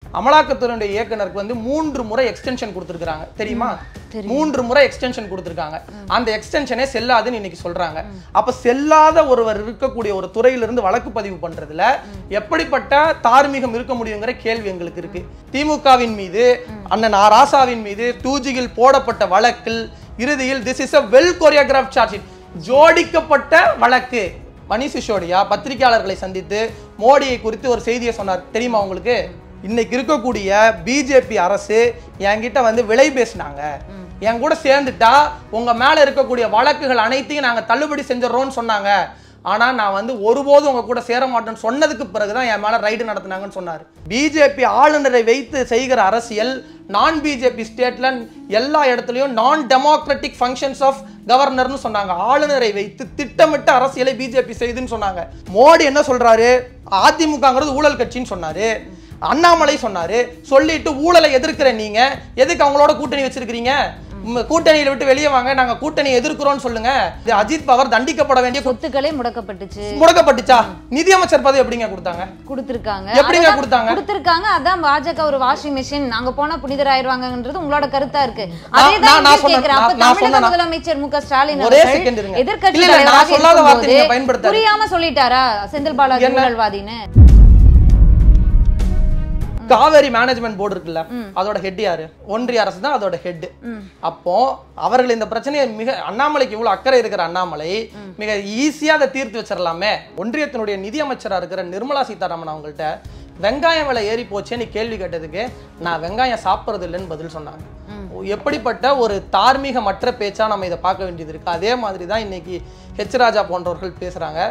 அமலாக்கத்துறையுடைய இயக்குனருக்கு வந்து மூன்று முறை எக்ஸ்டென்ஷன் கொடுத்துருக்காங்க தெரியுமா மூன்று முறை எக்ஸ்டென்ஷன் கொடுத்துருக்காங்க அந்த எக்ஸ்டென்ஷனே செல்லாதுன்னு இன்னைக்கு சொல்றாங்க அப்ப செல்லாத ஒருவர் இருக்கக்கூடிய ஒரு துறையிலிருந்து வழக்கு பதிவு பண்றதுல எப்படிப்பட்ட தார்மீகம் இருக்க முடியுங்கிற கேள்வி எங்களுக்கு இருக்கு திமுகவின் மீது அண்ணன் ஆ ராசாவின் மீது டூஜியில் போடப்பட்ட வழக்கில் இறுதியில் this is a well choreograph charge ஜோடிக்கப்பட்ட வழக்கு மணிஷ் சிசோடியா பத்திரிகையாளர்களை சந்தித்து மோடியை குறித்து ஒரு செய்தியை சொன்னார் தெரியுமா உங்களுக்கு இன்னைக்கு இருக்கக்கூடிய பிஜேபி அரசு என்கிட்ட வந்து விலை பேசினாங்க என் கூட சேர்ந்துட்டா உங்க மேல இருக்கக்கூடிய வழக்குகள் அனைத்தையும் நாங்க தள்ளுபடி செஞ்சிடறோம்னு சொன்னாங்க ஆனா நான் வந்து ஒருபோதும் உங்க கூட சேர மாட்டேன்னு சொன்னதுக்கு பிறகுதான் என் மேல ரைடு நடத்துனாங்கன்னு சொன்னார் பிஜேபி ஆளுநரை வைத்து செய்கிற அரசியல் நான் பிஜேபி ஸ்டேட்ல எல்லா இடத்துலயும் நான் டெமோக்ராட்டிக் ஃபங்க்ஷன்ஸ் ஆஃப் கவர்னர்னு சொன்னாங்க ஆளுநரை வைத்து திட்டமிட்ட அரசியலை பிஜேபி செய்துன்னு சொன்னாங்க மோடி என்ன சொல்றாரு அதிமுகங்கிறது ஊழல் கட்சின்னு சொன்னாரு அண்ணாமலை சொன்னாரு சொல்லிட்டு ஊழலை எதிர்க்கிற நீங்க எதுக்கு அவங்களோட கூட்டணி வச்சிருக்கீங்க உம், கூட்டணியில விட்டு வெளியே வாங்க நாங்க கூட்டணி எதிர்க்கிறோம்னு சொல்லுங்க இது அஜித் பவர் தண்டிக்கப்பட வேண்டிய கு- சொத்துக்களே முடக்கப்பட்டுச்சு முடக்கப்பட்டுச்சா நிதியமைச்சர் பதவி எப்படிங்க கொடுத்தாங்க கொடுத்திருக்காங்க எப்படிங்க அதுதான் கொடுத்தாங்க? கொடுத்திருக்காங்க அதான் பாஜக ஒரு வாஷிங் மிஷின் அங்க போனா புனிதராயிருவாங்கன்றது உங்களோட கருத்தா இருக்கு நான்- அதே நான் தான் நான் இங்கேயும் கேக்குறேன். அப்ப சொன்ன- நான் தமிழக சொன்ன- முதலமைச்சர் மு க ஸ்டாலின் ஒரே அவர்கள் second இருங்க. எதிர்க்கட்சி இல்ல, இல்ல, நான் தலைவராக சொல்லாத வார்த்தை இருக்கும்போது நீங்க பயன்படுத்தாதீங்க. புரியாம சொல்லிட்டாரா செந்தில் பாலாஜி என்ன? ஊழல்வாதின்னு காவேரி மேனேஜ்மெண்ட் போர்டு இருக்குல்ல அதோட ஹெட் யாரு ஒன்றிய அரசு தான் அதோட ஹெட் அப்போ அவர்கள் இந்த பிரச்சனையை மிக அண்ணாமலைக்கு இவ்வளவு அக்கறை இருக்கிற அண்ணாமலை மிக ஈஸியா அதை தீர்த்து வச்சிடலாமே ஒன்றியத்தினுடைய நிதியமைச்சரா இருக்கிற நிர்மலா சீதாராமன் அவங்கள்ட்ட வெங்காயம் விலை ஏறி போச்சேன்னு கேள்வி கேட்டதுக்கு நான் வெங்காயம் சாப்பிட்றது இல்லைன்னு பதில் சொன்னாங்க எப்படிப்பட்ட ஒரு தார்மீகமற்ற பேச்சா நம்ம இதை பார்க்க வேண்டியது இருக்கு அதே மாதிரி தான் இன்னைக்கு ஹெச் ராஜா போன்றவர்கள் பேசுறாங்க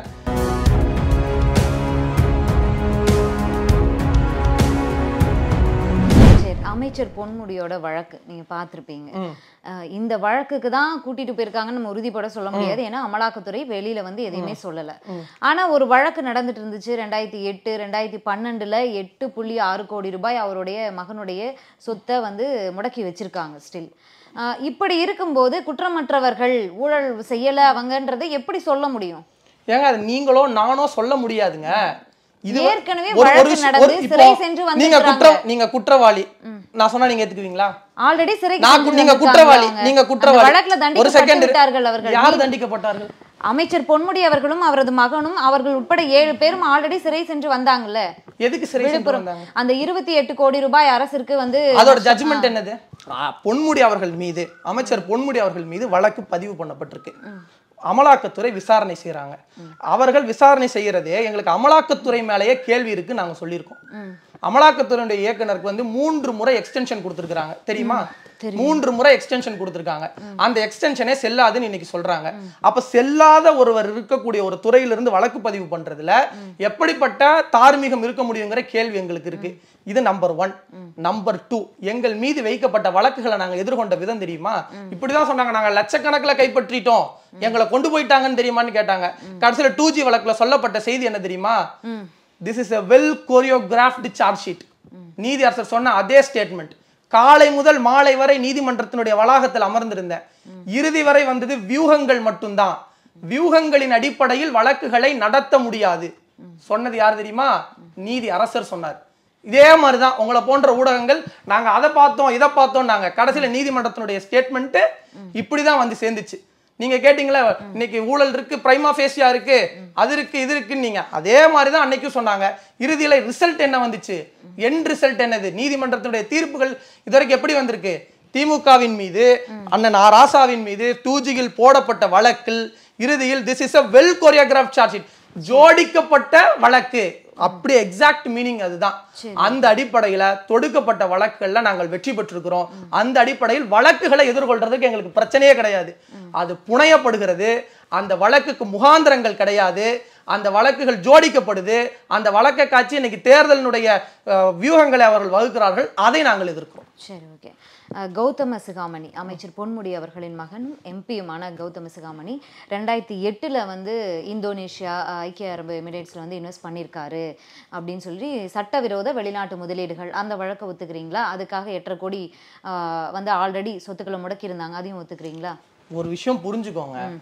சரி அமைச்சர் பொன்முடியோட வழக்கு நீங்க பார்த்திருப்பீங்க அஹ் இந்த வழக்குக்கு தான் கூட்டிட்டு போயிருக்காங்கன்னு நம்ம உறுதிப்பட சொல்ல முடியாது ஏன்னா அமலாக்கத்துறை வெளியில வந்து எதையுமே சொல்லல ஆனா ஒரு வழக்கு நடந்துட்டு இருந்துச்சு ரெண்டாயிரத்தி எட்டு ரெண்டாயிரத்தி பன்னெண்டுல எட்டு புள்ளி ஆறு கோடி ரூபாய் அவருடைய மகனுடைய சொத்தை வந்து முடக்கி வச்சிருக்காங்க ஸ்டில் இப்படி இருக்கும்போது குற்றமற்றவர்கள் ஊழல் செய்யல அவங்கன்றதை எப்படி சொல்ல முடியும் ஏங்க அது நீங்களோ நானோ சொல்ல முடியாதுங்க இது வ- ஏற்கனவே ஒரு- ஒரு வழக்கு விஷயம்- நடந்து ஒரு- இப்போ சிறை சென்று நீங்க வந்திருக்காங்க. குற்றம் நீங்க குற்றவாளி நான் சொன்னா நீங்க ஏத்துக்குவீங்களா ஆல்ரெடி சிறைக்கு நான் சென்று கு- நீங்க வந்திருக்காங்க குற்றவாளி அவங்க. நீங்க அந்த குற்றவாளி வழக்குல ஒரு தண்டிக்கப்பட்டு செகண்ட் விட்டார்கள் அவர்கள் யார் தண்டிக்கப்பட்டார்கள் அமைச்சர் பொன்முடி அவர்களும் அவரது மகனும் அவர்கள் உட்பட ஏழு பேரும் ஆல்ரெடி சிறை சென்று வந்தாங்கல்ல எதுக்கு சிறை சென்று விழுப்புரம் வந்தாங்க அந்த இருபத்தி எட்டு கோடி ரூபாய் அரசிற்கு வந்து அதோட ஜட்ஜ்மெண்ட் என்னது ஆ, பொன்முடி அவர்கள் மீது அமைச்சர் பொன்முடி அவர்கள் மீது வழக்கு பதிவு பண்ணப்பட்டிருக்கு அமலாக்கத்துறை விசாரணை செய்றாங்க அவர்கள் விசாரணை செய்யறதே எங்களுக்கு அமலாக்கத்துறை மேலேயே கேள்வி இருக்கு நாங்க சொல்லியிருக்கோம் அமலாக்கத்துறையுடைய இயக்குனருக்கு வந்து மூன்று முறை எக்ஸ்டென்ஷன் கொடுத்துருக்காங்க தெரியுமா மூன்று முறை எக்ஸ்டென்ஷன் கொடுத்துருக்காங்க அந்த எக்ஸ்டென்ஷனே செல்லாதுன்னு இன்னைக்கு சொல்றாங்க அப்ப செல்லாத ஒருவர் இருக்கக்கூடிய ஒரு துறையிலிருந்து வழக்கு பதிவு பண்றதுல எப்படிப்பட்ட தார்மீகம் இருக்க முடியுங்கிற கேள்வி எங்களுக்கு இருக்கு இது நம்பர் ஒன் நம்பர் டூ எங்கள் மீது வைக்கப்பட்ட வழக்குகளை நாங்க எதிர்கொண்ட விதம் தெரியுமா இப்படிதான் சொன்னாங்க நாங்க லட்சக்கணக்குல கைப்பற்றிட்டோம் எங்களை கொண்டு போயிட்டாங்கன்னு தெரியுமான்னு கேட்டாங்க கடைசியில டூ ஜி வழக்குல சொல்லப்பட்ட செய்தி என்ன தெரியுமா this is a well choreographed charge sheet நீதி அரசர் சொன்ன அதே ஸ்டேட்மெண்ட் காலை முதல் மாலை வரை நீதிமன்றத்தினுடைய வளாகத்தில் அமர்ந்திருந்தேன் இறுதி வரை வந்தது வியூகங்கள் மட்டும்தான் வியூகங்களின் அடிப்படையில் வழக்குகளை நடத்த முடியாது சொன்னது யார் தெரியுமா நீதி அரசர் சொன்னார் இதே மாதிரிதான் உங்களை போன்ற ஊடகங்கள் நாங்க அதை பார்த்தோம் இதை பார்த்தோம் நாங்க கடைசியில நீதிமன்றத்தினுடைய ஸ்டேட்மெண்ட் இப்படிதான் வந்து சேர்ந்துச்சு நீங்க கேட்டீங்களா இன்னைக்கு ஊழல் இருக்கு பிரைமா ஃபேசியா இருக்கு அது இருக்கு இது இருக்குன்னு நீங்க அதே மாதிரி தான் அன்னைக்கும் சொன்னாங்க இறுதியில ரிசல்ட் என்ன வந்துச்சு என் ரிசல்ட் என்னது நீதிமன்றத்தினுடைய தீர்ப்புகள் இதுவரைக்கும் எப்படி வந்திருக்கு திமுகவின் மீது அண்ணன் ஆ ராசாவின் மீது டூஜியில் போடப்பட்ட வழக்கில் இறுதியில் this is a well choreographed charge sheet ஜோடிக்கப்பட்ட வழக்கு அப்படி எக்ஸாக்ட் மீனிங் அதுதான் அந்த அடிப்படையில தொடுக்கப்பட்ட வழக்குகள்ல நாங்கள் வெற்றி பெற்றிருக்கிறோம் அந்த அடிப்படையில் வழக்குகளை எதிர்கொள்றதுக்கு எங்களுக்கு பிரச்சனையே கிடையாது அது புனையப்படுகிறது அந்த வழக்குக்கு முகாந்திரங்கள் கிடையாது அந்த வழக்குகள் ஜோடிக்கப்படுது அந்த வழக்கை காட்சி இன்னைக்கு தேர்தலினுடைய அஹ், வியூகங்களை அவர்கள் வகுக்கிறார்கள் அதை நாங்கள் எதிர்க்கிறோம் சரி ஓகே கௌதம சிகாமணி அமைச்சர் பொன்முடி அவர்களின் மகனும் எம்பியுமான கௌதம சிகாமணி ரெண்டாயிரத்தி எட்டுல வந்து இந்தோனேஷியா அஹ், ஐக்கிய அரபு எமிரேட்ஸ்ல வந்து இன்வெஸ்ட் பண்ணியிருக்காரு அப்படின்னு சொல்லி சட்டவிரோத வெளிநாட்டு முதலீடுகள் அந்த வழக்கை ஒத்துக்கிறீங்களா அதுக்காக எட்டரை கோடி அஹ், வந்து ஆல்ரெடி சொத்துக்களை முடக்கியிருந்தாங்க அதையும் ஒத்துக்கிறீங்களா ஒரு விஷயம் புரிஞ்சுக்கோங்க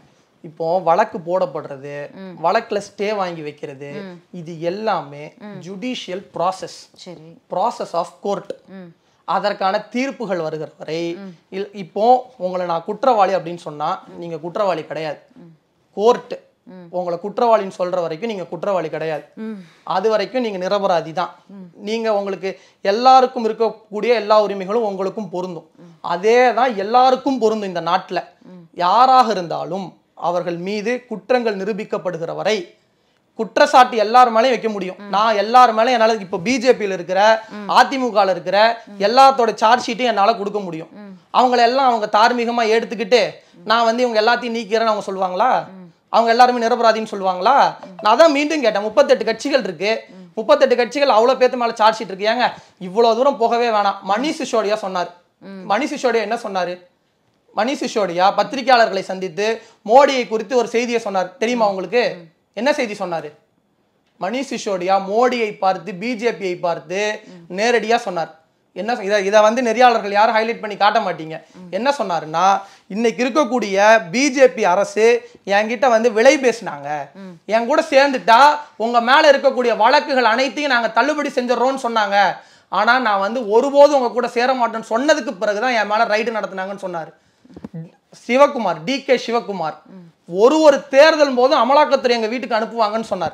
இப்போ வழக்கு போடப்படுறது வழக்குல ஸ்டே வாங்கி வைக்கிறது இது எல்லாமே ஜுடிஷியல் ப்ராசஸ் சரி ப்ராசஸ் ஆஃப் கோர்ட் அதற்கான தீர்ப்புகள் வருகிற வரை இல்- இப்போ உங்களை நான் குற்றவாளி அப்படின்னு சொன்னா நீங்க குற்றவாளி கிடையாது கோர்ட் உங்களை குற்றவாளின்னு சொல்ற வரைக்கும் நீங்க குற்றவாளி கிடையாது அது வரைக்கும் நீங்க நிரபராதி தான் நீங்க உங்களுக்கு எல்லாருக்கும் இருக்கக்கூடிய எல்லா உரிமைகளும் உங்களுக்கும் பொருந்தும் அதே தான் எல்லாருக்கும் பொருந்தும் இந்த நாட்டுல யாராக இருந்தாலும் அவர்கள் மீது குற்றங்கள் நிரூபிக்கப்படுகிற வரை குற்றச்சாட்டு எல்லார் மேலயும் வைக்க முடியும் நான் எல்லார் மேலயும் என்னால இப்போ பிஜேபியில் இருக்கிற அதிமுகவில் இருக்கிற எல்லாத்தோட சார்ஜ் ஷீட்டையும் என்னால கொடுக்க முடியும் அவங்கள எல்லாம் அவங்க தார்மீகமா எடுத்துக்கிட்டு நான் வந்து இவங்க எல்லாத்தையும் நீக்கிறேன்னு அவங்க சொல்லுவாங்களா அவங்க எல்லாருமே நிரபராதின்னு சொல்லுவாங்களா நான் தான் மீண்டும் கேட்டேன் முப்பத்தெட்டு கட்சிகள் இருக்கு முப்பத்தெட்டு கட்சிகள் அவ்வளவு பேத்து மேல சார்ஜ் ஷீட் இருக்கு ஏங்க இவ்வளவு தூரம் போகவே வேணாம் மணிஷ் சிசோடியா சொன்னார் மணிஷ் சிசோடியா என்ன சொன்னாரு மணிஷ் சிசோடியா பத்திரிகையாளர்களை சந்தித்து மோடியை குறித்து ஒரு செய்தியை சொன்னார் தெரியுமா உங்களுக்கு என்ன செய்தி சொன்னாரு மணிஷ் சிசோடியா மோடியை பார்த்து பிஜேபியை பார்த்து நேரடியா சொன்னார் என்ன சொ- இதை இதை வந்து நெறியாளர்கள் யாரும் ஹைலைட் பண்ணி காட்ட மாட்டீங்க என்ன சொன்னாருன்னா இன்னைக்கு இருக்கக்கூடிய பிஜேபி அரசு என்கிட்ட வந்து விலை பேசினாங்க என் கூட சேர்ந்துட்டா உங்க மேல இருக்கக்கூடிய வழக்குகள் அனைத்தையும் நாங்க தள்ளுபடி செஞ்சிடறோம்னு சொன்னாங்க ஆனா நான் வந்து ஒருபோதும் உங்க கூட சேர மாட்டேன்னு சொன்னதுக்கு பிறகுதான் என் மேல ரைடு நடத்துனாங்கன்னு சொன்னாரு சிவகுமார் டி கே சிவகுமார் ஒரு ஒரு தேர்தல் போதும் அமலாக்கத்துறை எங்க வீட்டுக்கு அனுப்புவாங்கன்னு சொன்னார்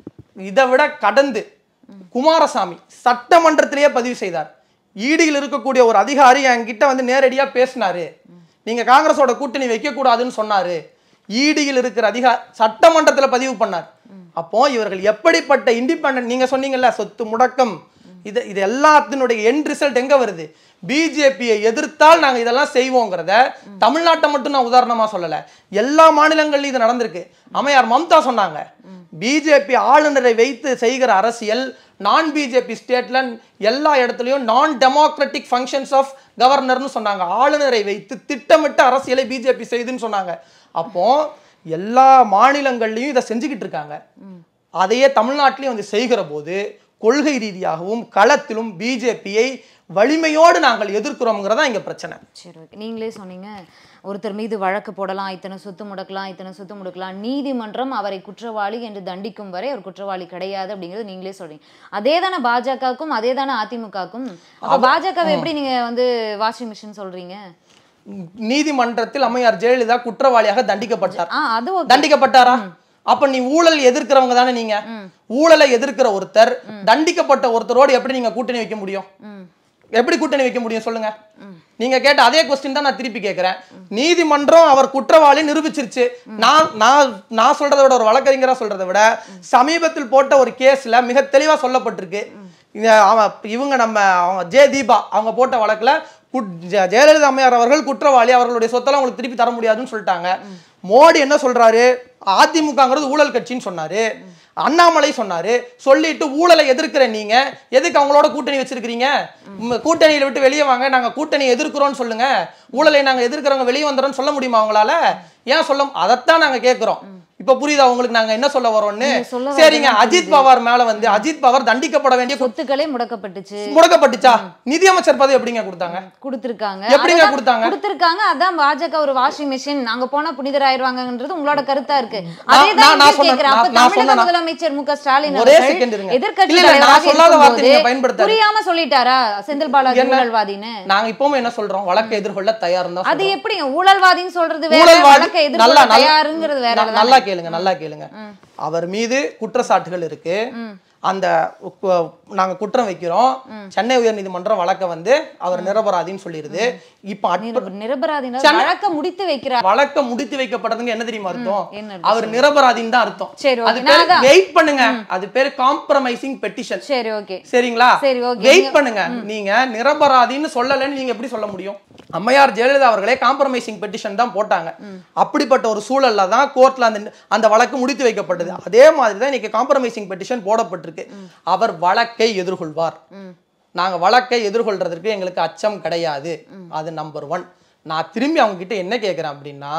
இதை விட கடந்து குமாரசாமி சட்டமன்றத்திலேயே பதிவு செய்தார் ஈடியில் இருக்கக்கூடிய ஒரு அதிகாரி என்கிட்ட வந்து நேரடியா பேசினாரு நீங்க காங்கிரஸோட கூட்டணி வைக்க கூடாதுன்னு சொன்னாரு ஈடியில் இருக்கிற அதிகா சட்டமன்றத்துல பதிவு பண்ணார் அப்போ இவர்கள் எப்படிப்பட்ட இண்டிபெண்டன்ட் நீங்க சொன்னீங்கல்ல சொத்து முடக்கம் இது இது எல்லாத்தினுடைய எண்ட் ரிசல்ட் எங்க வருது பிஜேபியை எதிர்த்தால் நாங்க இதெல்லாம் செய்வோங்கிறத தமிழ்நாட்டை மட்டும் நான் உதாரணமா சொல்லல எல்லா மாநிலங்கள்லயும் இது நடந்திருக்கு அம்மையார் மம்தா சொன்னாங்க பிஜேபி ஆளுநரை வைத்து செய்கிற அரசியல் நான் பிஜேபி ஸ்டேட்ல எல்லா இடத்துலயும் நான் டெமோக்ராட்டிக் ஃபங்க்ஷன்ஸ் ஆஃப் கவர்னர்னு சொன்னாங்க ஆளுநரை வைத்து திட்டமிட்ட அரசியலை பிஜேபி செய்துன்னு சொன்னாங்க அப்போ எல்லா மாநிலங்கள்லயும் இதை செஞ்சுக்கிட்டு இருக்காங்க அதையே தமிழ்நாட்டிலையும் வந்து செய்கிற போது கொள்கை ரீதியாகவும் களத்திலும் பிஜேபியை வலிமையோடு நாங்கள் எதிர்க்கிறோம்ங்கிறதா இங்க பிரச்சனை சரி ஓகே நீங்களே சொன்னீங்க ஒருத்தர் மீது வழக்கு போடலாம் இத்தனை சொத்து முடக்கலாம் இத்தனை சொத்து முடக்கலாம் நீதிமன்றம் அவரை குற்றவாளி என்று தண்டிக்கும் வரை அவர் குற்றவாளி கிடையாது அப்படிங்கிறது நீங்களே சொல்றீங்க அதே தானே பாஜகவுக்கும் அதே தானே அதிமுகவுக்கும் அப்ப பாஜகவை எப்படி நீங்க வந்து வாஷிங் மிஷின் சொல்றீங்க நீதிமன்றத்தில் அம்மையார் ஜெயலலிதா குற்றவாளியாக தண்டிக்கப்பட்டார் ஆ அது ஓகே தண்டிக்கப்பட்டாரா அப்ப நீ ஊழல் எதிர்க்கிறவங்க தானே நீங்க ஊழலை எதிர்க்கிற ஒருத்தர் தண்டிக்கப்பட்ட ஒருத்தரோடு எப்படி நீங்க கூட்டணி வைக்க முடியும் ம் எப்படி கூட்டணி வைக்க முடியும் சொல்லுங்க நீங்க கேட்ட அதே கொஸ்டின் தான் நான் திருப்பி கேட்கிறேன் நீதிமன்றம் அவர் குற்றவாளி நிரூபிச்சிருச்சு நான் நான் நான் சொல்றதை விட ஒரு வழக்கறிஞரா சொல்றதை விட சமீபத்தில் போட்ட ஒரு கேஸ்ல மிக தெளிவா சொல்லப்பட்டிருக்கு இந்த அவன் இவங்க நம்ம அவங்க ஜே தீபா அவங்க போட்ட வழக்குல குட்- ஜெ- ஜெயலலிதா அம்மையார் அவர்கள் குற்றவாளி அவர்களுடைய சொத்தெல்லாம் உங்களுக்கு திருப்பி தர முடியாதுன்னு சொல்லிட்டாங்க மோடி என்ன சொல்றாரு அதிமுகங்கிறது ஊழல் கட்சின்னு சொன்னாரு அண்ணாமலை சொன்னாரு சொல்லிட்டு ஊழலை எதிர்க்கிற நீங்க எதுக்கு அவங்களோட கூட்டணி வச்சிருக்கிறீங்க உம், கூட்டணியில விட்டு வெளியே வாங்க நாங்க கூட்டணியை எதிர்க்கிறோம்னு சொல்லுங்க ஊழலை நாங்க எதிர்க்கிறவங்க வெளியே வந்துறோம்னு சொல்ல முடியுமா அவங்களால ஏன் சொல்ல அதைத்தான் நாங்க கேட்கிறோம் இப்ப புரியுதா உங்களுக்கு நாங்க என்ன சொல்ல வரோம்னு நீங்க சொல்ல வர்றது சரிங்க எனக்கு அஜித் பவார் மேல வந்து அஜித் பவார் தண்டிக்கப்பட வேண்டிய கு- சொத்துக்களே முடக்கப்பட்டுச்சு முடக்கப்பட்டுச்சா நிதியமைச்சர் பதவி எப்படிங்க கொடுத்தாங்க கொடுத்திருக்காங்க எப்படிங்க அதுதான் கொடுத்தாங்க? கொடுத்திருக்காங்க அதான் பாஜக ஒரு வாஷிங் மிஷின் அங்க போனா புனிதராயிருவாங்கன்றது உங்களோட கருத்தா இருக்கு நான்- அதே தான் நான் நான் இங்கேயும் சொன்னேன். கேக்குறேன். அப்ப நான் நான் தமிழக சொன்னேனா? முதலமைச்சர் மு க ஸ்டாலின் ஒரே அவர்கள் second இருங்க. எதிர்க்கட்சி இல்ல, இல்ல, நான் தலைவராக சொல்லாத வார்த்தை இருக்கும்போது நீங்க பயன்படுத்தாதீங்க. புரியாம சொல்லிட்டாரா செந்தில் பாலாஜி என்ன? ஊழல்வாதின்னு நாங்க இப்பவும் என்ன சொல்றோம் வழக்கை எதிர்கொள்ள தயார் தான் அது எப்படி ஊழல்வாதின்னு சொல்றது வேற ஊழல்வாதி வழக்கை நல்லா எதிர்கொள்ள நல்லா- தயாருங்கிறது வேற ந- நல்லா கேளுங்க நல்லா கேளுங்க அவர் மீது குற்றச்சாட்டுகள் இருக்கு அந்த கு- நாங்க குற்றம் வைக்கிறோம் சென்னை உயர்நீதிமன்றம் வழக்க வந்து அவர் நிரபராதின்னு சொல்லிடுது இப்ப அற்ப- நிரபராதினா சென்னை- வழக்க முடித்து வைக்கிறார் வழக்க முடித்து வைக்கப்படுறதுன்னு என்ன தெரியுமா அர்த்தம் என்ன அவர் நிரபராதின்னு தான் அர்த்தம் சரி, அது okay. பேர் நான் அதான். வெயிட் பண்ணுங்க அது பேர் காம்ப்ரமைசிங் பெட்டிஷன் சரி ஓகே சரிங்களா சரி, okay. வெயிட் பண்ணுங்க நீங்க நிரபராதின்னு சொல்லலைன்னு நீங்க எப்படி சொல்ல முடியும் அம்மையார் ஜெயலலிதா அவர்களே காம்ப்ரமைசிங் பெட்டிஷன் தான் போட்டாங்க அப்படிப்பட்ட ஒரு சூழல்ல தான் கோர்ட்ல அந்த அந்த வழக்கு முடித்து வைக்கப்பட்டது அதே மாதிரி தான் இன்னைக்கு காம்ப்ரமைசிங் பெட்டிஷன் போடப்பட்டிருக்கு அவர் வழக்கை எதிர்கொள்வார் நாங்க வழக்கை எதிர்கொள்றதற்கு எங்களுக்கு அச்சம் கிடையாது அது நம்பர் ஒன் நான் திரும்பி அவங்க கிட்ட என்ன கேட்கிறேன் அப்படின்னா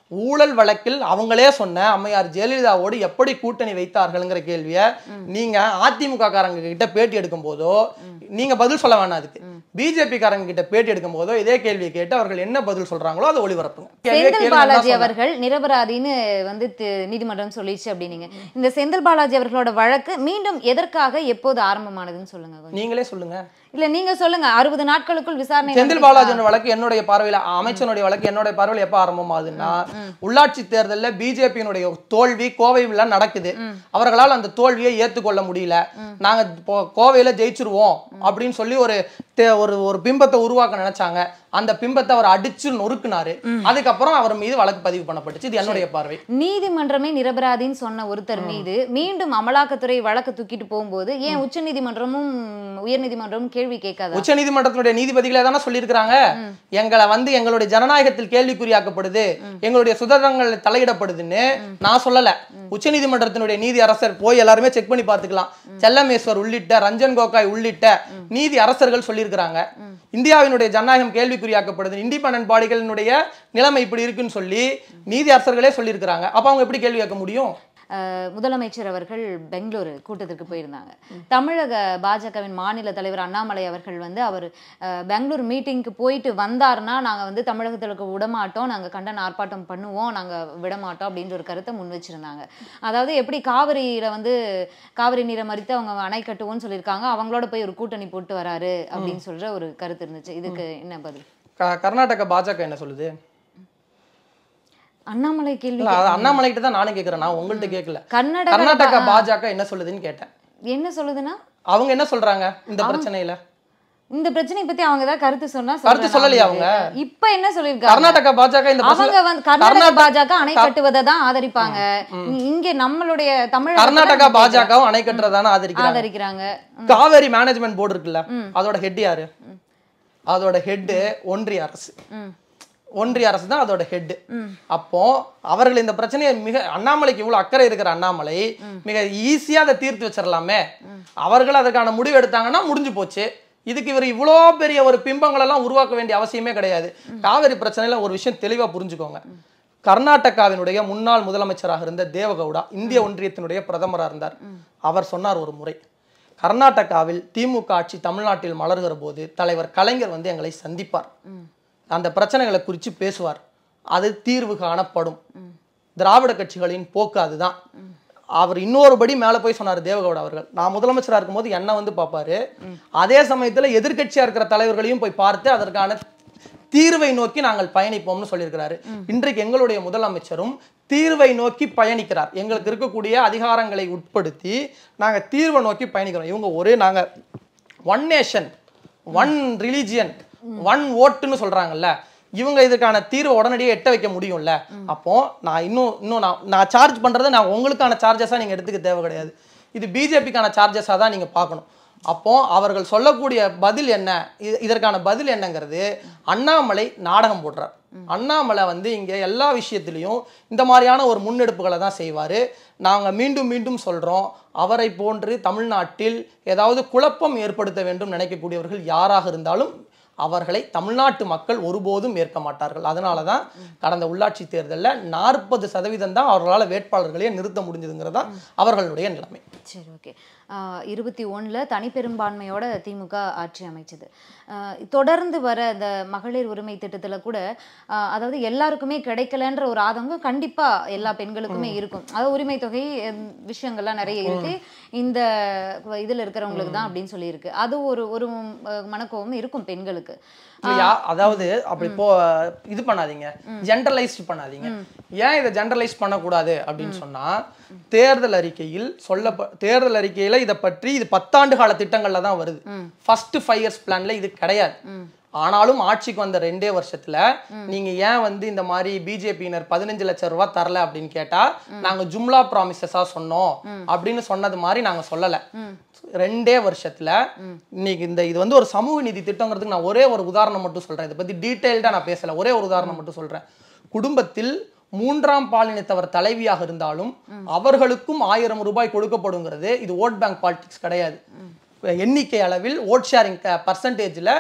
ஊழல் வழக்கில் அவங்களே சொன்ன அம்மையார் ஜெயலலிதாவோடு எப்படி கூட்டணி வைத்தார்கள்ங்கிற கேள்வியை நீங்க அதிமுக காரங்க கிட்ட பேட்டி எடுக்கும் போதோ நீங்க பதில் சொல்ல வேணாம் அதுக்கு பிஜேபி காரங்க கிட்ட பேட்டி எடுக்கும் போதோ இதே கேள்வியை கேட்டு அவர்கள் என்ன பதில் சொல்றாங்களோ அதை ஒளிபரப்புங்க கேள்வியை செந்தில் கேளுங்க, நான் பாலாஜி சொன்னேன். அவர்கள் நிரபராதின்னு வந்து தி- நீதிமன்றம் சொல்லிடுச்சு அப்படின்னீங்க இந்த செந்தில் பாலாஜி அவர்களோட வழக்கு மீண்டும் எதற்காக எப்போது ஆரம்பமானதுன்னு சொல்லுங்க கொஞ்சம். நீங்களே சொல்லுங்க இல்ல நீங்க சொல்லுங்க அறுபது நாட்களுக்குள் விசாரணை செந்தில் நடத்திருக்கா? பாலாஜியோட வழக்கு என்னுடைய பார்வையில அமைச்சனுடைய வழக்கு என்னுடைய பார்வையில எப்ப ஆரம்பமாகுதுன்னா உள்ளாட்சி தேர்தல்ல பிஜேபியினுடைய தோல்வி கோவையில் நடக்குது அவர்களால் அந்த தோல்வியை ஏத்துக்கொள்ள முடியல நாங்க இப்போ கோவையில ஜெயிச்சிருவோம் அப்படின்னு சொல்லி ஒரு தே- ஒரு ஒரு பிம்பத்தை உருவாக்க நினைச்சாங்க அந்த பிம்பத்தை அவர் அடிச்சு நொறுக்குனாரு அதுக்கப்புறம் அவர் மீது வழக்கு பதிவு பண்ணப்பட்டுச்சு இது என்னுடைய பார்வை நீதிமன்றமே நிரபராதின்னு சொன்ன ஒருத்தர் மீது மீண்டும் அமலாக்கத்துறை வழக்கு தூக்கிட்டு போகும்போது ஏன் உச்ச நீதிமன்றமும் உயர் நீதிமன்றமும் கேள்வி கேட்காதா உச்ச நீதிமன்றத்தினுடைய நீதிபதிகளே தானே சொல்லியிருக்கிறாங்க எங்களை வந்து எங்களுடைய ஜனநாயகத்தில் கேள்விக்குறியாக்கப்படுது எங்களுடைய சுதந்திரங்கள் தலையிடப்படுதுன்னு நான் சொல்லல உச்ச நீதிமன்றத்தினுடைய நீதி அரசர் போய் எல்லாருமே செக் பண்ணி பார்த்துக்கலாம் செல்லமேஸ்வர் உள்ளிட்ட ரஞ்சன் கோகாய் உள்ளிட்ட நீதி அரசர்கள் சொல்லியிருக்கிறாங்க இந்தியாவினுடைய ஜனநாயகம் கேள்விக்குறியாக்கப்படுது இண்டிபெண்டன்ட் பாடிகளினுடைய நிலைமை இப்படி இருக்குன்னு சொல்லி நீதி அரசர்களே சொல்லியிருக்கிறாங்க அப்ப அவங்க எப்படி கேள்வி கேட்க முடியும் அஹ், முதலமைச்சர் அவர்கள் பெங்களூரு கூட்டத்திற்கு போயிருந்தாங்க தமிழக பாஜகவின் மாநில தலைவர் அண்ணாமலை அவர்கள் வந்து அவர் அஹ், பெங்களூர் மீட்டிங்க்கு போயிட்டு வந்தாருன்னா நாங்க வந்து தமிழகத்திற்கு விடமாட்டோம் நாங்க கண்டன ஆர்ப்பாட்டம் பண்ணுவோம் நாங்க விடமாட்டோம் அப்படின்ற ஒரு கருத்தை முன் வச்சிருந்தாங்க அதாவது எப்படி காவிரியில வந்து காவிரி நீரை மறித்து அவங்க அணை கட்டுவோம்னு சொல்லியிருக்காங்க அவங்களோட போய் ஒரு கூட்டணி போட்டு வராரு அப்படின்னு சொல்ற ஒரு கருத்து இருந்துச்சு இதுக்கு என்ன பதில் க- கர்நாடக பாஜக என்ன சொல்லுது அண்ணாமலை கேள்வி இல்ல அது அண்ணாமலை கிட்ட தான் நானும் கேட்கிறேன் நான் உங்கள்ட்ட கேட்கல கர்நாடக கர்நாடக பாஜக என்ன சொல்லுதுன்னு கேட்டேன் என்ன சொல்லுதுன்னா அவங்க என்ன சொல்றாங்க இந்த பிரச்சனையில இந்த பிரச்சனை பத்தி அவங்க ஏதாவது கருத்து சொன்னா கருத்து சொல்றேன் சொல்லலையா நான் அவங்க? உங்களுக்கு. இப்ப என்ன சொல்லிருக்காங்க கர்நாடக பாஜக இந்த அவங்க பிரச்சனை வந்து கர்நாடக கர்நாடக- பாஜக அணை கட்டுவதை தான் ஆதரிப்பாங்க இங்க நம்மளுடைய தமிழ் கர்நாடகா பாஜகவும் அணை கட்டுறதான ஆதரிக்கிறாங்க ஆதரிக்கிறாங்க காவேரி மேனேஜ்மெண்ட் போர்டு இருக்குல்ல அதோட ஹெட் யாரு அதோட ஹெட் ஒன்றிய அரசு ம். ஒன்றிய அரசு தான் அதோட ஹெட் அப்போ அவர்கள் இந்த பிரச்சனையை மிக அண்ணாமலைக்கு இவ்வளவு அக்கறை இருக்கிற அண்ணாமலை மிக ஈஸியா அதை தீர்த்து வச்சிடலாமே அவர்கள் அதற்கான முடிவு எடுத்தாங்கன்னா முடிஞ்சு போச்சு இதுக்கு இவர் இவ்வளோ பெரிய ஒரு பிம்பங்கள் எல்லாம் உருவாக்க வேண்டிய அவசியமே கிடையாது காவிரி பிரச்சனையில ஒரு விஷயம் தெளிவா புரிஞ்சுக்கோங்க கர்நாடகாவினுடைய முன்னாள் முதலமைச்சராக இருந்த தேவகவுடா இந்திய ஒன்றியத்தினுடைய பிரதமராக இருந்தார் அவர் சொன்னார் ஒரு முறை கர்நாடகாவில் திமுக ஆட்சி தமிழ்நாட்டில் மலர்கிற போது தலைவர் கலைஞர் வந்து எங்களை சந்திப்பார் அந்த பிரச்சனைகளை குறித்து பேசுவார் அது தீர்வு காணப்படும் திராவிட கட்சிகளின் போக்கு அதுதான் அவர் இன்னொரு படி மேலே போய் சொன்னார் தேவகவுடா அவர்கள் நான் முதலமைச்சராக இருக்கும்போது என்ன வந்து பார்ப்பாரு அதே சமயத்தில் எதிர்க்கட்சியாக இருக்கிற தலைவர்களையும் போய் பார்த்து அதற்கான தீர்வை நோக்கி நாங்கள் பயணிப்போம்னு சொல்லியிருக்கிறாரு இன்றைக்கு எங்களுடைய முதலமைச்சரும் தீர்வை நோக்கி பயணிக்கிறார் எங்களுக்கு இருக்கக்கூடிய அதிகாரங்களை உட்படுத்தி நாங்க தீர்வை நோக்கி பயணிக்கிறோம் இவங்க ஒரே நாங்க one nation one religion one ஓட்டுன்னு சொல்றாங்கல்ல இவங்க இதுக்கான தீர்வை உடனடியே எட்ட வைக்க முடியும்ல அப்போ நான் இன்னும் இன்னும் நான் நான் சார்ஜ் பண்றதை நான் உங்களுக்கான சார்ஜஸாக நீங்க எடுத்துக்க தேவை கிடையாது இது பிஜேபிக்கான சார்ஜஸாக தான் நீங்க பார்க்கணும் அப்போ அவர்கள் சொல்லக்கூடிய பதில் என்ன இது- இதற்கான பதில் என்னங்கிறது அண்ணாமலை நாடகம் போடுறார் அண்ணாமலை வந்து இங்க எல்லா விஷயத்திலையும் இந்த மாதிரியான ஒரு முன்னெடுப்புகளை தான் செய்வாரு நாங்க மீண்டும் மீண்டும் சொல்றோம் அவரை போன்று தமிழ்நாட்டில் ஏதாவது குழப்பம் ஏற்படுத்த வேண்டும் நினைக்கக்கூடியவர்கள் யாராக இருந்தாலும் அவர்களை தமிழ்நாட்டு மக்கள் ஒருபோதும் ஏற்க மாட்டார்கள் அதனால தான் கடந்த உள்ளாட்சி தேர்தலில் நாற்பது சதவீதம் தான் அவர்களால் வேட்பாளர்களையே நிறுத்த முடிஞ்சதுங்கிறது தான் அவர்களுடைய நிலைமை சரி ஓகே இருபத்தி ஒண்ணில் தனிப்பெரும்பான்மையோட திமுக ஆட்சி அமைச்சது ஆஹ் தொடர்ந்து வர இந்த மகளிர் உரிமை திட்டத்துல கூட ஆஹ் அதாவது எல்லாருக்குமே கிடைக்கலன்ற ஒரு ஆதங்கம் கண்டிப்பா எல்லா பெண்களுக்குமே இருக்கும் அதாவது உரிமை தொகை ஹம், விஷயங்கள்லாம் நிறைய இருக்கு இந்த இதுல இருக்கிறவங்களுக்கு தான் அப்படின்னு சொல்லியிருக்கு அது ஒரு ஒரு அஹ், மனக்கோவம் இருக்கும் பெண்களுக்கு இல்லையா அதாவது அப்படி போ இது பண்ணாதீங்க ஜென்ரலைஸ்ட் பண்ணாதீங்க ஏன் இதை ஜென்ரலைஸ் பண்ணக்கூடாது அப்படின்னு சொன்னா தேர்தல் அறிக்கையில் சொல்ல தேர்தல் அறிக்கையில இதை பற்றி இது பத்தாண்டு கால திட்டங்கள்ல தான் வருது ஃபர்ஸ்ட் ஃபைவ் இயர்ஸ் பிளான்ல இது கிடையாது ஆனாலும் ஆட்சிக்கு வந்த ரெண்டே வருஷத்துல நீங்க ஏன் வந்து இந்த மாதிரி பிஜேபியினர் பதினஞ்சு லட்சம் ரூபாய் தரல அப்படின்னு கேட்டா நாங்க ஜும்லா ப்ராமிசஸா சொன்னோம் அப்படின்னு சொன்னது மாதிரி நாங்க சொல்லல ரெண்டே வருஷத்துல இன்னைக்கு இந்த இது வந்து ஒரு சமூக நீதி திட்டங்கிறதுக்கு நான் ஒரே ஒரு உதாரணம் மட்டும் சொல்றேன் இதை பத்தி டீட்டெயில்டா நான் பேசல ஒரே ஒரு உதாரணம் மட்டும் சொல்றேன் குடும்பத்தில் மூன்றாம் பாலினத்தவர் தலைவியாக இருந்தாலும் அவர்களுக்கும் ஆயிரம் ரூபாய் கொடுக்கப்படுங்கிறது இது ஓட் பேங்க் பாலிடிக்ஸ் கிடையாது எண்ணிக்கை அளவில் ஓட் ஷேரிங் பர்சன்டேஜில்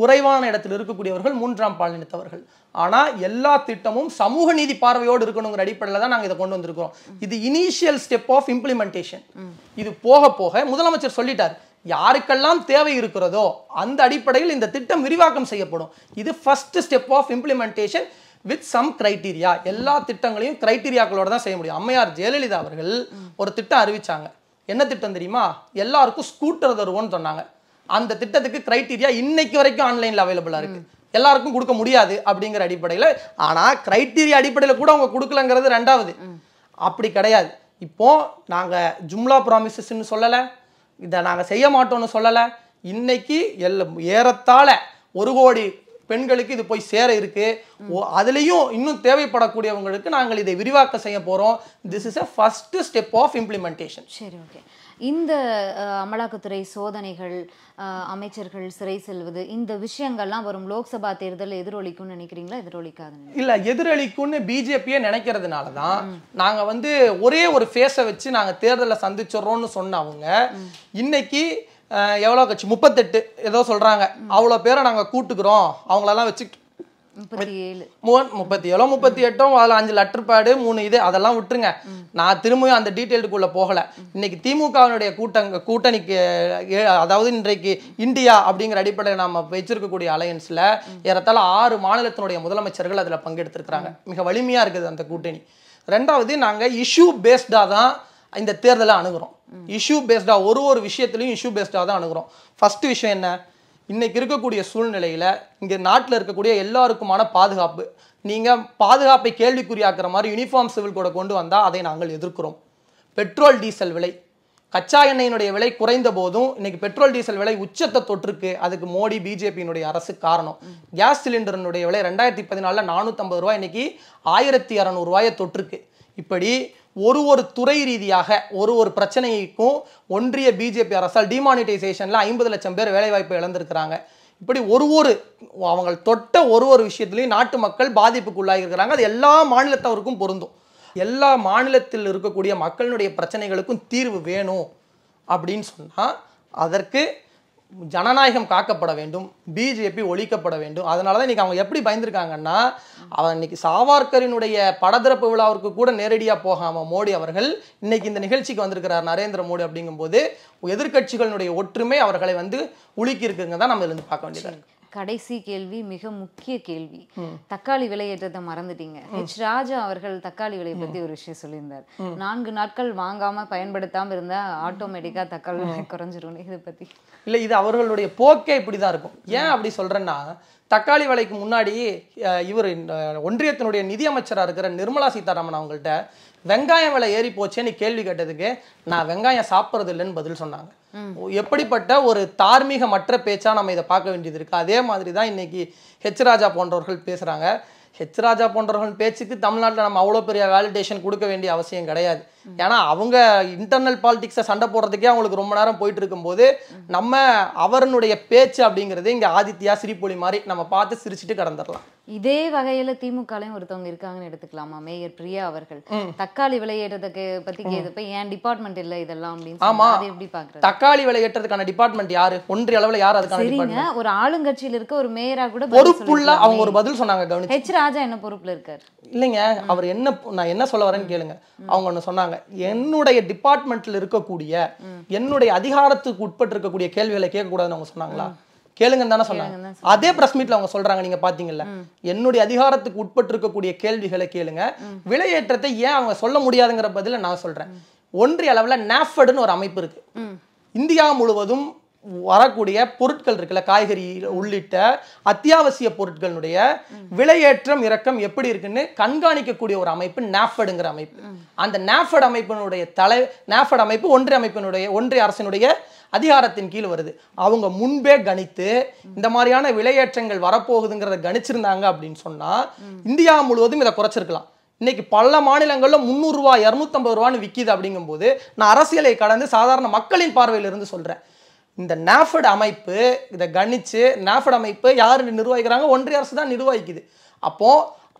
குறைவான இடத்தில் இருக்கக்கூடியவர்கள் மூன்றாம் பாலினத்தவர்கள் ஆனா எல்லா திட்டமும் சமூக நீதி பார்வையோடு இருக்கணுங்கிற அடிப்படையில் தான் நாங்க இதை கொண்டு வந்திருக்கிறோம் இது இனிஷியல் ஸ்டெப் ஆஃப் இம்ப்ளிமெண்டேஷன் இது போக போக முதலமைச்சர் சொல்லிட்டார் யாருக்கெல்லாம் தேவை இருக்கிறதோ அந்த அடிப்படையில் இந்த திட்டம் விரிவாக்கம் செய்யப்படும் இது first step of implementation with some criteria எல்லா திட்டங்களையும் கிரைட்டீரியாக்களோட தான் செய்ய முடியும் அம்மையார் ஜெயலலிதா அவர்கள் ஒரு திட்டம் அறிவிச்சாங்க என்ன திட்டம் தெரியுமா எல்லாருக்கும் ஸ்கூட்டர் தருவோம்னு சொன்னாங்க அந்த திட்டத்துக்கு கிரைட்டீரியா இன்னைக்கு வரைக்கும் ஆன்லைன்ல அவைலபிளா இருக்கு எல்லாருக்கும் கொடுக்க முடியாது அப்படிங்கிற அடிப்படையில் ஆனா கிரைட்டீரியா அடிப்படையில் கூட அவங்க கொடுக்கலங்கிறது ரெண்டாவது அப்படி கிடையாது இப்போ நாங்க ஜும்லா ப்ராமிசஸ்ன்னு சொல்லலை இதை நாங்க செய்ய மாட்டோம்னு சொல்லலை இன்னைக்கு எல்ல ஏறத்தாழ ஒரு கோடி பெண்களுக்கு இது போய் சேர இருக்கு ஓ- அதுலயும் இன்னும் தேவைப்படக்கூடியவங்களுக்கு நாங்கள் இதை விரிவாக்க செய்ய போறோம் this is a first step of implementation சரி ஓகே இந்த அஹ், அமலாக்கத்துறை சோதனைகள் அஹ், அமைச்சர்கள் சிறை செல்வது இந்த விஷயங்கள்லாம் வரும் லோக்சபா தேர்தல் எதிரொலிக்கும்னு நினைக்கிறீங்களா எதிரொலிக்காதுன்னு இல்ல எதிரொலிக்கும்னு பிஜேபியே நினைக்கிறதுனால தான் நாங்க வந்து ஒரே ஒரு ஃபேஸை வச்சு நாங்க தேர்தலை சந்திச்சிடுறோம்னு சொன்ன அவங்க இன்னைக்கு அஹ், எவ்வளவு கட்சி முப்பத்தெட்டு ஏதோ சொல்றாங்க அவ்வளவு பேரை நாங்க கூட்டுக்கிறோம் அவங்களெல்லாம் வச்சு முப்பத்தி ஏழு மூவன் முப்பத்தி ஏழோ முப்பத்தி எட்டும் அதில் அஞ்சு லெட்டர் பேடு மூணு இது அதெல்லாம் விட்டுருங்க நான் திரும்பியும் அந்த டீட்டெயிலுக்குள்ள போகல இன்னைக்கு திமுகவினுடைய கூட்டங்க கூட்டணிக்கு ஏ- அதாவது இன்றைக்கு இந்தியா அப்படிங்கிற அடிப்படையில் நம்ம வச்சிருக்கக்கூடிய அலையன்ஸ்ல ஏறத்தாழ ஆறு மாநிலத்தினுடைய முதலமைச்சர்கள் அதில் பங்கெடுத்திருக்கிறாங்க மிக வலிமையா இருக்குது அந்த கூட்டணி ரெண்டாவது நாங்க இஷ்யூ பேஸ்டா தான் இந்த தேர்தலை அணுகுறோம் இஷ்யூ பேஸ்டா ஒரு ஒரு விஷயத்துலையும் இஷ்யூ பேஸ்டா தான் அணுகுறோம் ஃபர்ஸ்ட் விஷயம் என்ன இன்னைக்கு இருக்கக்கூடிய சூழ்நிலையில இங்க நாட்டில் இருக்கக்கூடிய எல்லாருக்குமான பாதுகாப்பு நீங்க பாதுகாப்பை கேள்விக்குறியாக்குற மாதிரி யூனிஃபார்ம் சிவில் கோடை கொண்டு வந்தா அதை நாங்கள் எதிர்க்கிறோம் பெட்ரோல் டீசல் விலை கச்சா எண்ணெயினுடைய விலை குறைந்த போதும் இன்னைக்கு பெட்ரோல் டீசல் விலை உச்சத்தை தொற்றுக்கு அதுக்கு மோடி பிஜேபியினுடைய அரசு காரணம் கேஸ் சிலிண்டரினுடைய விலை ரெண்டாயிரத்தி பதினாலில் நானூற்றம்பது ரூபாய் இன்னைக்கு ஆயிரத்தி இரநூறுவாயை தொற்றுக்கு இப்படி ஒரு ஒரு துறை ரீதியாக ஒரு ஒரு பிரச்சனைக்கும் ஒன்றிய பிஜேபி அரசால் டிமானிட்டைசேஷனில் ஐம்பது லட்சம் பேர் வேலைவாய்ப்பை இழந்திருக்கிறாங்க இப்படி ஒரு ஒரு அவங்க தொட்ட ஒரு ஒரு விஷயத்துலையும் நாட்டு மக்கள் பாதிப்புக்குள்ளாகி இருக்கிறாங்க அது எல்லா மாநிலத்தவருக்கும் பொருந்தும் எல்லா மாநிலத்தில் இருக்கக்கூடிய மக்களினுடைய பிரச்சனைகளுக்கும் தீர்வு வேணும் அப்படின்னு சொன்னால் அதற்கு ஜனநாயகம் காக்கப்பட வேண்டும் பிஜேபி ஒழிக்கப்பட வேண்டும் அதனால தான் இன்னைக்கு அவங்க எப்படி பயந்துருக்காங்கன்னா அவன் இன்னைக்கு சாவார்கரினுடைய படத்திறப்பு விழாவிற்கு கூட நேரடியாக போகாம மோடி அவர்கள் இன்னைக்கு இந்த நிகழ்ச்சிக்கு வந்திருக்கிறார் நரேந்திர மோடி அப்படிங்கும்போது எதிர்க்கட்சிகளுடைய ஒற்றுமை அவர்களை வந்து உலுக்கி இருக்குங்க தான் நம்ம இதுல இருந்து பார்க்க வேண்டியது இருக்கு. கடைசி கேள்வி மிக முக்கிய கேள்வி தக்காளி விலையேற்றத்தை மறந்துட்டீங்க ஹெச் ராஜா அவர்கள் தக்காளி விலையை பத்தி ஒரு விஷயம் சொல்லியிருந்தார் நான்கு நாட்கள் வாங்காம பயன்படுத்தாம இருந்தா ஆட்டோமேட்டிக்கா தக்காளி விலை குறைஞ்சிரும் இதை பத்தி இல்லை இது அவர்களுடைய போக்கே இப்படி தான் இருக்கும் ஏன் அப்படி சொல்றேன்னா தக்காளி விலைக்கு முன்னாடி இவர் ஒன்றியத்தினுடைய நிதியமைச்சராக இருக்கிற நிர்மலா சீதாராமன் அவங்கள்ட்ட வெங்காயம் விலை ஏறி போச்சேன்னு கேள்வி கேட்டதுக்கு நான் வெங்காயம் சாப்பிட்றது இல்லைன்னு பதில் சொன்னாங்க எப்படிப்பட்ட ஒரு தார்மீகமற்ற பேச்சா நம்ம இதை பார்க்க வேண்டியது இருக்கு அதே மாதிரி தான் இன்னைக்கு ஹெச் ராஜா போன்றவர்கள் பேசுறாங்க ஹெச் ராஜா போன்றவர்கள் பேச்சுக்கு தமிழ்நாட்டில் நம்ம அவ்வளோ பெரிய வேலிடேஷன் கொடுக்க வேண்டிய அவசியம் கிடையாது ஏன்னா அவங்க இன்டர்னல் பாலிடிக்ஸை சண்டை போடுறதுக்கே அவங்களுக்கு ரொம்ப நேரம் போயிட்டு இருக்கும்போது நம்ம அவருடைய பேச்சு அப்படிங்கிறது இங்கே ஆதித்யா சிரிப்பொலி மாதிரி நம்ம பார்த்து சிரிச்சிட்டு கடந்துடலாம் இதே வகையில திமுகலையும் ஒருத்தவங்க இருக்காங்கன்னு எடுத்துக்கலாமா மேயர் பிரியா அவர்கள் தக்காளி விலையேற்றத்துக்கு பத்தி கேட்டப்ப ஏன் டிபார்ட்மெண்ட் இல்ல இதெல்லாம் அப்படின்னு ஆமா. சொன்னாங்க. அதை எப்படி பாக்குறது தக்காளி விலை ஏற்றதுக்கான டிபார்ட்மெண்ட் யாரு ஒன்றிய அளவில் யார் அதுக்கான சரிங்க டிபார்ட்மெண்ட் ஒரு ஆளுங்கட்சியில இருக்க ஒரு மேயரா கூட பதில் பொறுப்புள்ள அவங்க சொல்லிருக்கலாமே. ஒரு பதில் சொன்னாங்க கவனிச்சு ஹெச் ராஜா என்ன பொறுப்புல இருக்காரு இல்லைங்க அவர் என்ன நான் என்ன சொல்ல வரேன்னு கேளுங்க அவங்க ஒன்று சொன்னாங்க என்னுடைய டிபார்ட்மெண்ட்ல இருக்கக்கூடிய என்னுடைய அதிகாரத்துக்கு உட்பட்டு இருக்கக்கூடிய கேள்விகளை கேட்கக்கூடாதுன்னு அவங்க சொன்னாங்களா கேளுங்கன்னு தானே சொன்னாங்க அதே பிரஸ் மீட்ல அவங்க சொல்றாங்க நீங்க பாத்தீங்கல்ல என்னுடைய அதிகாரத்துக்கு உட்பட்டு இருக்கக்கூடிய கேள்விகளை கேளுங்க விலையேற்றத்தை ஏன் அவங்க சொல்ல முடியாதுங்கிற பதில நான் சொல்றேன் ஒன்றிய அளவுல நாஃபடுன்னு ஒரு அமைப்பு இருக்கு இந்தியா முழுவதும் வரக்கூடிய பொருட்கள் இருக்குல்ல காய்கறி உள்ளிட்ட அத்தியாவசிய பொருட்களுடைய விலையேற்றம் இறக்கம் எப்படி இருக்குன்னு கண்காணிக்கக்கூடிய ஒரு அமைப்பு நாஃபடுங்கிற அமைப்பு அந்த நாஃபட் அமைப்பினுடைய தலை நாஃபட் அமைப்பு ஒன்றிய அமைப்பினுடைய ஒன்றிய அரசினுடைய அதிகாரத்தின் கீழ் வருது அவங்க முன்பே கணித்து இந்த மாதிரியான விலையேற்றங்கள் வரப்போகுதுங்கிறத கணிச்சிருந்தாங்க அப்படின்னு சொன்னா இந்தியா முழுவதும் இதை குறைச்சிருக்கலாம் இன்னைக்கு பல மாநிலங்கள்ல முந்நூறுரூவா இரநூத்தம்பது ரூபான்னு விற்கிது அப்படிங்கும்போது நான் அரசியலை கடந்து சாதாரண மக்களின் பார்வையிலிருந்து சொல்றேன் இந்த நாஃபட் அமைப்பு இதை கணிச்சு நாஃபட் அமைப்பு யார் நிர்வகிக்கிறாங்க ஒன்றிய அரசு தான் நிர்வகிக்குது அப்போ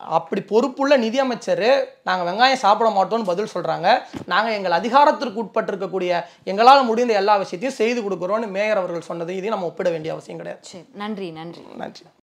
அப்படி பொறுப்புள்ள நிதியமைச்சர் நாங்கள் வெங்காயம் சாப்பிட மாட்டோம்னு பதில் சொல்கிறாங்க நாங்கள் எங்கள் அதிகாரத்திற்கு உட்பட்டிருக்கக்கூடிய எங்களால் முடிந்த எல்லா விஷயத்தையும் செய்து கொடுக்குறோன்னு மேயர் அவர்கள் சொன்னது இதையும் நம்ம ஒப்பிட வேண்டிய அவசியம் கிடையாது சரி நன்றி நன்றி நன்றி